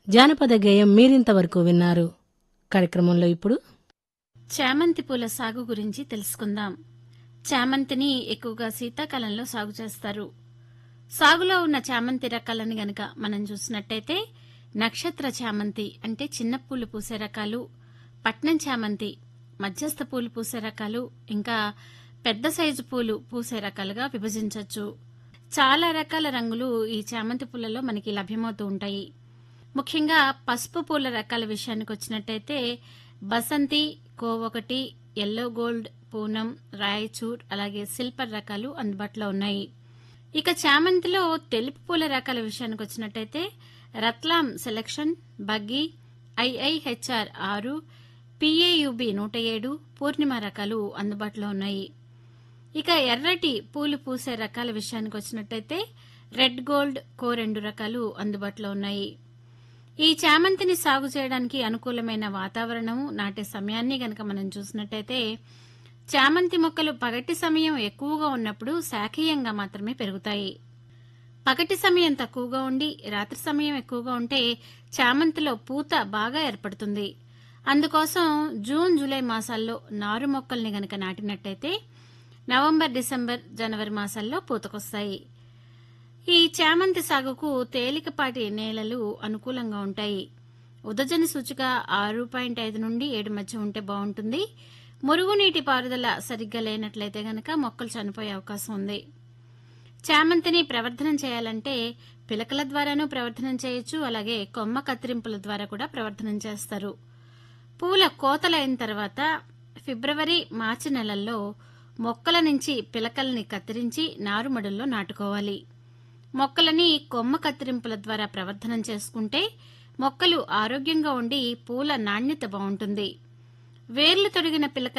జానపద గేయం మీరింతవరకు విన్నారు కార్యక్రమంలో ఇప్పుడు చామంతి పూల సాగు గురించి తెలుసుకుందాం చామంతిని ఎక్కువగా శీతాకాలంలో సాగు చేస్తారు సాగులో ఉన్న చామంతి రకాలను గనక మనం చూసినట్టయితే నక్షత్ర చామంతి అంటే చిన్న పూలు పూసే రకాలు పట్నం చామంతి మధ్యస్థ పూలు పూసే రకాలు ఇంకా పెద్ద సైజు పూలు పూసే రకాలుగా విభజించవచ్చు చాలా రకాల రంగులు ఈ చామంతి పూలలో మనకి లభ్యమవుతూ ఉంటాయి ముఖ్యంగా పసుపు పూల రకాల విషయానికి వచ్చినట్టయితే బసంతి కోవొకటి ఎల్లో గోల్డ్ పూనం రాయచూర్ అలాగే సిల్పర్ రకాలు అందుబాటులో ఉన్నాయి ఇక చామంతిలో తెలుపు పూల రకాల విషయానికి వచ్చినట్టయితే రత్లాం సెలక్షన్ బగ్గి ఐఐహెచ్ఆర్ ఆరు పిఏయుబి నూట ఏడు పూర్ణిమ రకాలు అందుబాటులో ఉన్నాయి ఇక ఎర్రటి పూలు పూసే రకాల విషయానికి వచ్చినట్టయితే రెడ్ గోల్డ్ కో రెండు రకాలు అందుబాటులో ఉన్నాయి ఈ చామంతిని సాగు చేయడానికి అనుకూలమైన వాతావరణం నాటే సమయాన్ని గనక మనం చూసినట్టయితే చామంతి మొక్కలు పగటి సమయం ఎక్కువగా ఉన్నప్పుడు శాఖీయంగా మాత్రమే పెరుగుతాయి పగటి సమయం తక్కువగా ఉండి రాత్రి సమయం ఎక్కువగా ఉంటే చామంతిలో పూత బాగా ఏర్పడుతుంది అందుకోసం జూన్ జూలై మాసాల్లో నారు మొక్కల్ని గనక నాటినట్టయితే నవంబర్ డిసెంబర్ జనవరి మాసాల్లో పూతకొస్తాయి ఈ చామంతి సాగుకు తేలికపాటి నేలలు అనుకూలంగా ఉంటాయి ఉదజని సూచిక ఆరు పాయింట్ ఐదు నుండి ఏడు మధ్య ఉంటే బాగుంటుంది మురుగునీటి పారుదల సరిగ్గా లేనట్లయితే గనక మొక్కలు చనిపోయే అవకాశం ఉంది చామంతిని ప్రవర్ధనం చేయాలంటే పిలకల ద్వారానూ ప్రవర్ధనం చేయొచ్చు అలాగే కొమ్మ కత్తిరింపుల ద్వారా కూడా ప్రవర్ధనం చేస్తారు పూల కోతలైన తర్వాత ఫిబ్రవరి మార్చి నెలల్లో మొక్కల నుంచి పిలకల్ని కత్తిరించి నారుమడుల్లో నాటుకోవాలి మొక్కలని కొమ్మ కత్తిరింపుల ద్వారా ప్రవర్ధనం చేసుకుంటే మొక్కలు ఆరోగ్యంగా ఉండి పూల నాణ్యత బాగుంటుంది వేర్లు తొడిగిన పిలక